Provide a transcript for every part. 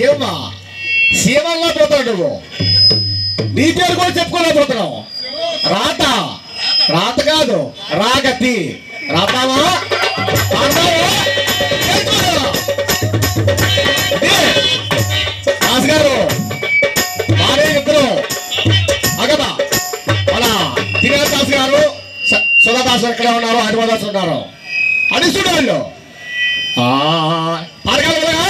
సీమ సీమల్లా పోతావు నువ్వు నీ పేరు కూడా చెప్పుకోలేకపోతున్నావు రాత రాత కాదు రాగతి రాతావా పాడతావా? నేర్చుకోలేవా? ఇది. దాస్ గారు వారే ఇద్దరు అగబా అలా తిరుగు దాస్ గారు స- సుధా దాస్ ఎక్కడే ఉన్నారు హనుమ దాస్ ఉన్నారు అని చూడాలి పాడగలరా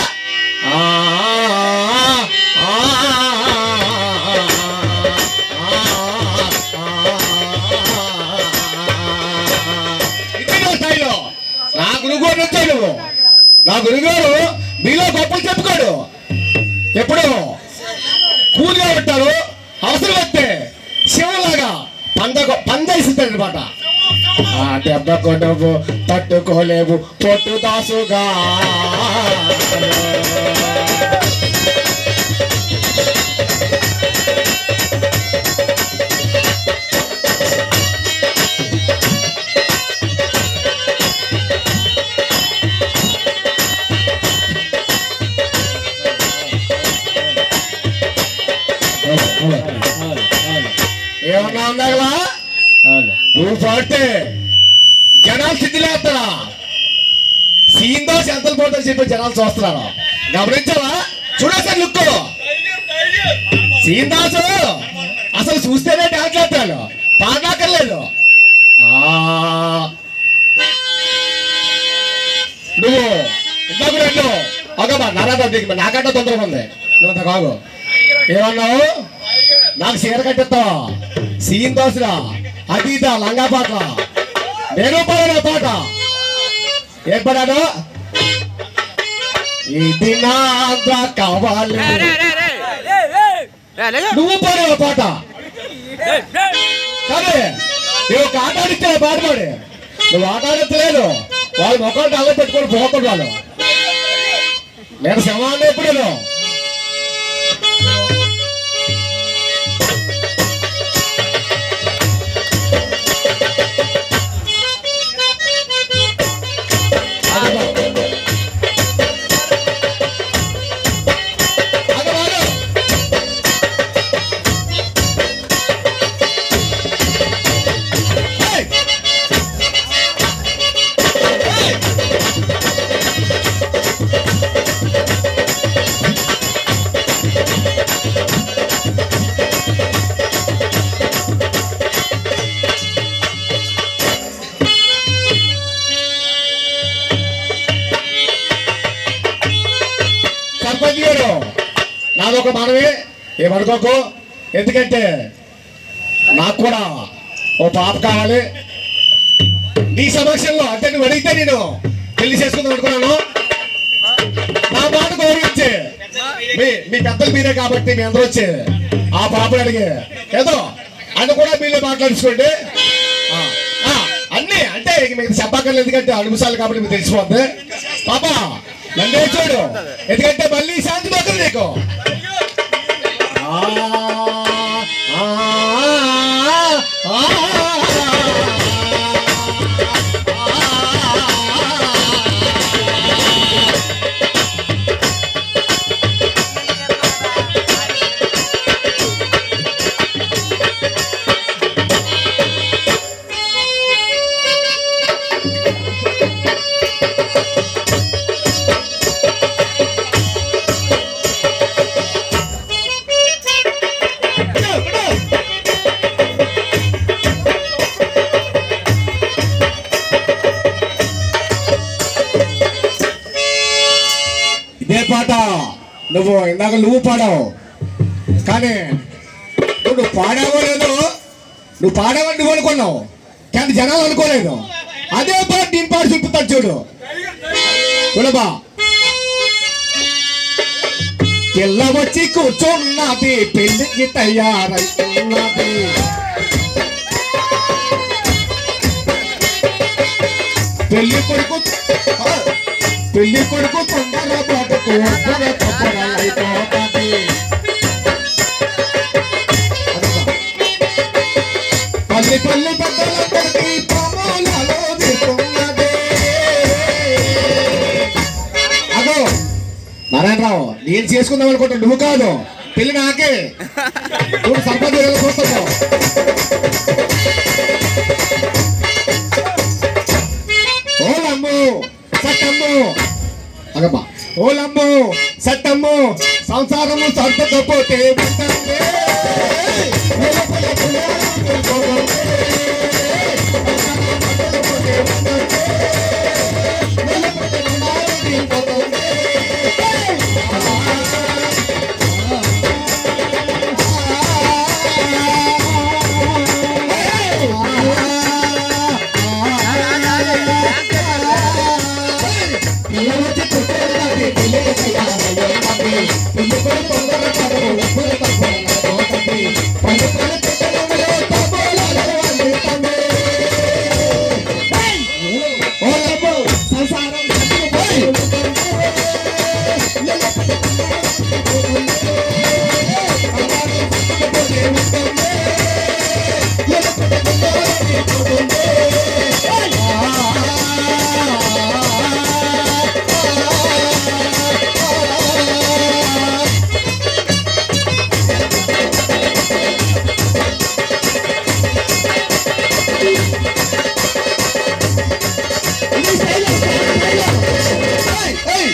స్థాయిలో నా గురుగారు వచ్చాడు నువ్వు నా గురుగారు మీలో గొప్పలు చెప్పుకోడు ఎప్పుడు కూలిగా ఉంటారు అవసరం వస్తే శివలాగా పంద పంద ఇస్తాడు అనమాట ఆ దెబ్బకు నువ్వు తట్టుకోలేవు పొట్టు దాసుగా ఏమన్నా ఉందా నువ్వు పాడితే జనాలు సిద్ధిలేస్తారా సీన్ దోశ ఎంతలు పోతారు చెప్పి జనాలు చూస్తున్నారు గమనించావా చూడసారి లుక్ సీన్ దాసు అసలు చూస్తేనే డాన్స్ చేస్తాడు పాడక్కర్లేదు ఆ. నువ్వు ఇందాక రెండు ఒక నరాదా దిగి నాకంటే తొందరగా ఉంది నువ్వు అంత కాగు ఏమన్నావు నాకు చీర కట్టిస్తావా సీన్ దోశరా అది ఇదా లంగా పాట నేను పాడిన పాట ఏం పాడాను ఇది నా కావాలి నువ్వు పాడే పాట కానీ నువ్వు ఒక ఆట ఆడితే పాట పాడి నువ్వు ఆట ఆడట్లేదు వాళ్ళు మొక్కలు అల్ల పెట్టుకొని పోతాడు వాళ్ళు నేను శవాన్ని ఎప్పుడు సర్పంచ్ గారు నాదొక మనవి ఏమనుకోకు ఎందుకంటే నాకు కూడా ఓ పాప కావాలి నీ సమక్షంలో అంటే నువ్వు అడిగితే నేను పెళ్లి చేసుకుందాం అనుకున్నాను నా మాట గౌరవించి మీ మీ పెద్దలు మీరే కాబట్టి మీ అందరూ వచ్చి ఆ పాపను అడిగి ఏదో అని కూడా మీరే మాట్లాడుకోండి ఆ, ఆ, అన్నీ అంటే ఇక మీకు చెప్పక్కర్లేదు ఎందుకంటే అనుభవాలు కాబట్టి మీకు తెలిసిపోద్ది పాప నన్నే చూడు ఎందుకంటే మళ్ళీ శాంతి దొరకదు నీకు ఆ, ఆ, ఆ, ఇదే పాట నువ్వు ఇందాక నువ్వు పాడావు కానీ నువ్వు నువ్వు పాడావో లేదో నువ్వు పాడావని నువ్వు అనుకున్నావు కానీ జనాలు అనుకోలేదు అదే పాట నేను పాట చూపుతాడు చూడు చూడబా పిల్ల వచ్చి కూర్చున్నది పెళ్లికి తయారైతున్నది పెళ్లి కొడుకు ఆ, పెళ్లి కొడుకు తొందర పాటకు ఒక్కడే తొందరలైపోతుంది పల్లి పల్లి పెద్దలందరికీ ప్రమాణాలు తీసుకున్నది అదో నారాయణరావు నేను చేసుకుందాం అనుకుంటా నువ్వు కాదు పెళ్లి నాకే నువ్వు సంపద చూస్తావు ఓలమ్ము సట్టమ్ము అగమ్మా ఓలమ్ము సట్టమ్ము సంసారము సర్పకపోతే ఉండండి. వెలుపల పునాది పోగొట్టే. వెలుపల పునాది పోగొట్టే. పిల్లలకి పుట్టేది పిల్లలకి తయారయ్యేది. పిల్లి కూడా తొందర పడవు, ఎప్పుడు తక్కువ నడవదండి. పళ్ళు పళ్ళు పుట్టడంలో తపోలాలు అందిస్తుంది. ఓ లబ్బు, సంసారం సత్తుపోయి ఉంటుంది. ఎల్లప్పుడూ ఉంటుంది. సంసారం సత్తుపోయి ఉంటుంది. ఎల్లప్పుడూ ఉంటుంది. ఇది స్టైల్ స్టైల్ స్టైల్ ఏయ్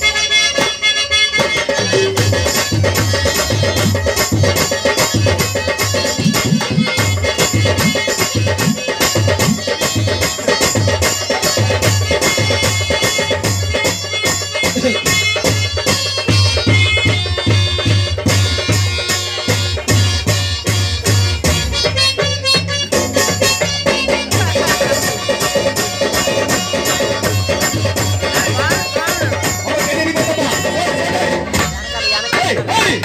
ఏయ్ ఏయ్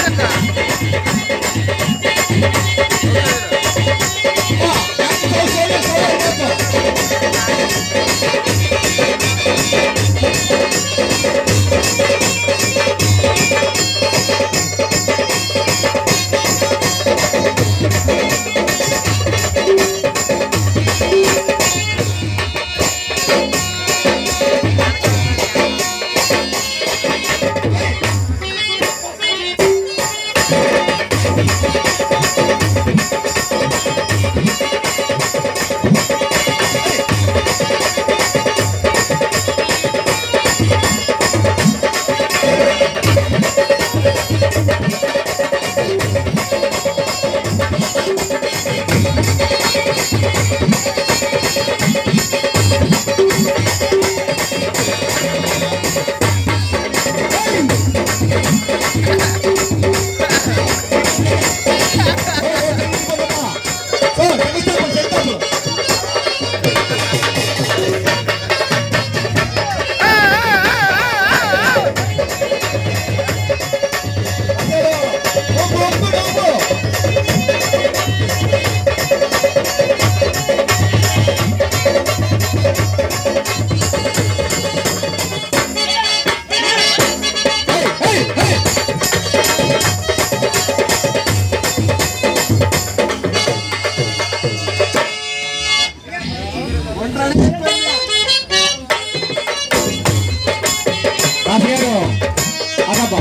పేరు అదబ్బా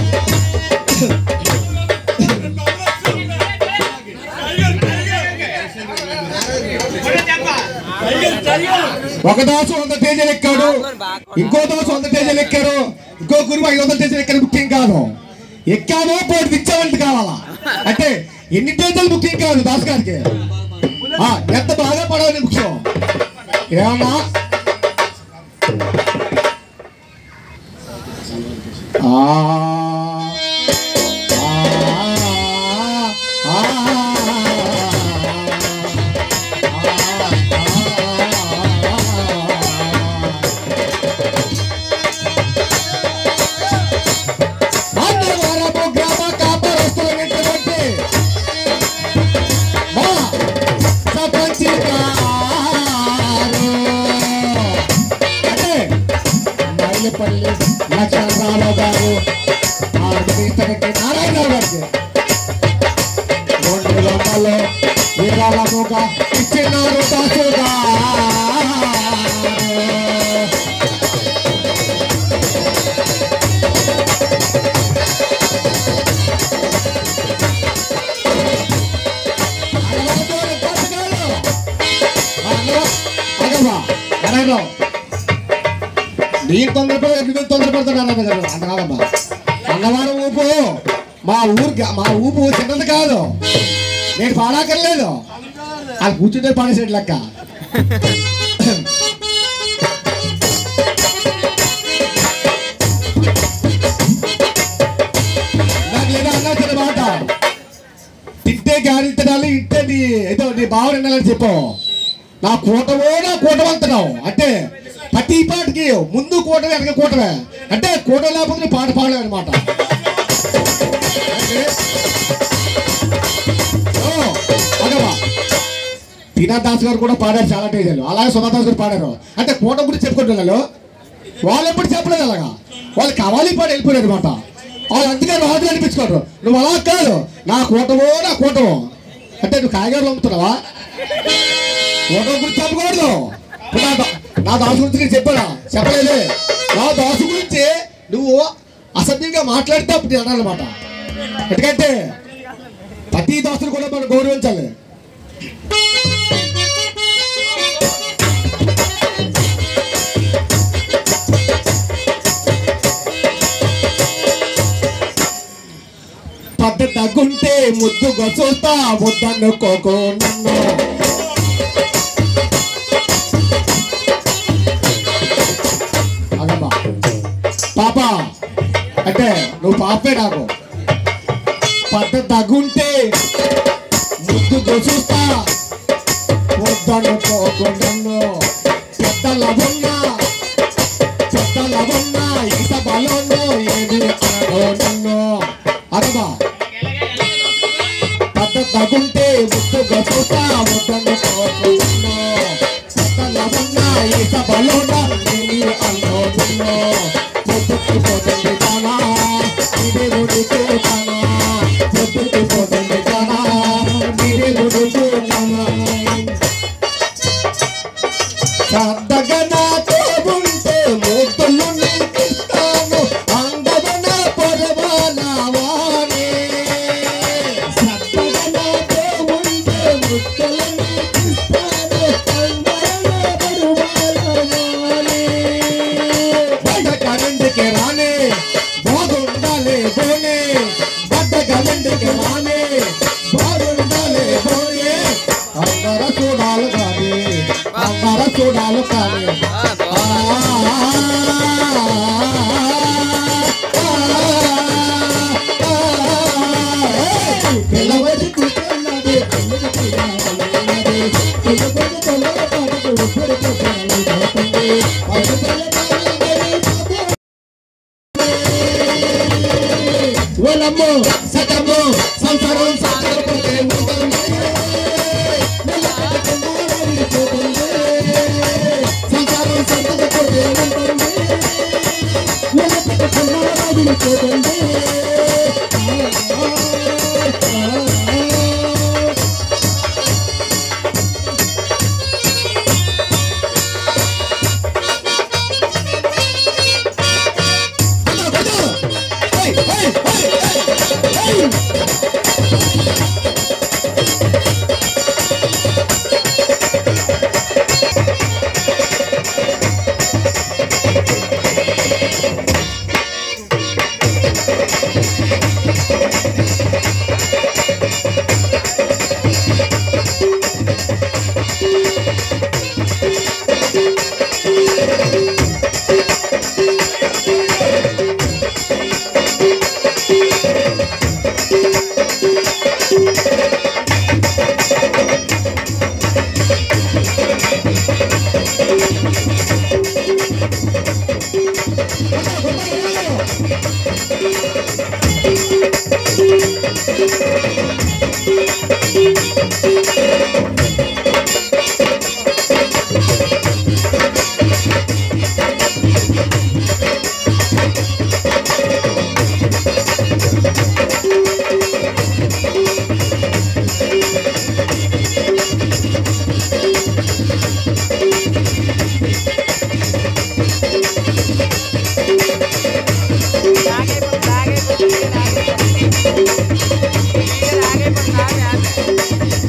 ఒక దాసు వంద తేజీలు ఎక్కాడు ఇంకో దాసు వంద తేజీలు ఎక్కారు ఇంకో గురువు ఐదు వందల తేజీలు ఎక్కారు ముఖ్యం కాదు ఎక్కామో పోటీ తెచ్చామంటే కావాలా అంటే ఎన్ని తేజీలు ముఖ్యం కాదు దాస్ గారికి ఆ, ఎంత బాగా పడాలి ముఖ్యం ఏమన్నా ఆ ఆ ఆ అన్నవరపు గ్రామ కాపరస్తులైనటువంటి మా సపంచికారు అంటే మైలపల్లి లక్ష్మణరావు గారు ఆర్మీతనకి నారాయణరావు గారికి రెండు లమ్మలో విరాళముగా ఇచ్చినారు దాసుగా తొందరపడతావు నేను తొందరపడ నువ్వు తొందరపడతాడు అన్నది కదా అంత కాదమ్మా అన్నవరం ఊపు మా ఊరికి మా ఊపు చిన్నది కాదు నేను పాడాకర్లేదు అది కూర్చుంటే పాడేసేటి లెక్క నాకు ఏదో అన్నా చిన్న మాట తిట్టే గాలి తినాలి ఇంటే నీ ఏదో నీ బావ వినాలని చెప్పు నా కూటమో నా కూటమంటున్నావు అంటే ప్రతి పాటకి ముందు కూటమే వెనక కూటమే అంటే కూట లేకపోతే నీ పాట పాడలేవు అనమాట టీనా దాస్ గారు కూడా పాడారు చాలా టేజాలు అలాగే సుధా దాస్ గారు పాడారు అంటే కూట గురించి చెప్పుకుంటున్నారు వాళ్ళు ఎప్పుడు చెప్పలేదు అలాగా వాళ్ళు కావాలి పాడి వెళ్ళిపోయారు అనమాట వాళ్ళు అందుకే రాజు అనిపించుకోరు నువ్వు అలా కాదు నా కూటమో నా కూటమో అంటే నువ్వు కాయగారు అమ్ముతున్నావా కూటమి గురించి చెప్పకూడదు ఇప్పుడు నా దా- నా దాసు గురించి నేను చెప్పానా చెప్పలేదే నా దాసు గురించి నువ్వు అసభ్యంగా మాట్లాడితే అప్పుడు నేను అనాలన్నమాట ఎందుకంటే ప్రతి దాసుని కూడా మనం గౌరవించాలి పద్ధతి తగ్గుంటే ముద్దుగా చూస్తా వద్దనుకోకు నన్ను అదమ్మా పాప అంటే నువ్వు పాపే నాకు పద్ధతి తగ్గుంటే ముద్దుగా చూస్తా వద్దనుకోకు నన్ను పెద్దల ఉన్నా పెద్దల ఉన్నా ఈ సభలోనూ ఏమి అనగో నన్ను అదమ్మా పెద్ద తగుంటే ముద్దుగా చూస్తా వద్దను కోరుకున్నాను పెద్దల ఉన్నా ఈ సభలోన ఏమి అనుకోను పొద్దుకి పోతుంది కానా ఇది ఉడికి కానా పొద్దుకి పోతుంది కానా ఇది ఉడికి కానా శ్రద్ధగా నాతో ఉంటే ముద్దులు నీకిస్తాను అందవన పొరవానవానే శ్రద్ధగా నాతో ఉంటే ముద్దులు నీకిస్తాను అందవన పొరవానవానే బడ్డ కరెంటుకి రానే బాగుండాలి బోనే బడ్డ కరెంటుకి రానే బాగుండాలి బోనే అందరూ చూడాలి కానీ అందరూ చూడాలి కానీ పిల్లవది కూర్చున్నది పిల్లది పిల్లది పిల్లకొండ తొలగ పాటకు ఉప్పుడు పోతుంది అది ఓలమ్మో సతమ్మో సంసారం సాగరపోతే ఉంటుంది సంసారం సంతకపోతే ఉంటుంది పోతుంది ఆగే ఆగే ఆగే ఆగే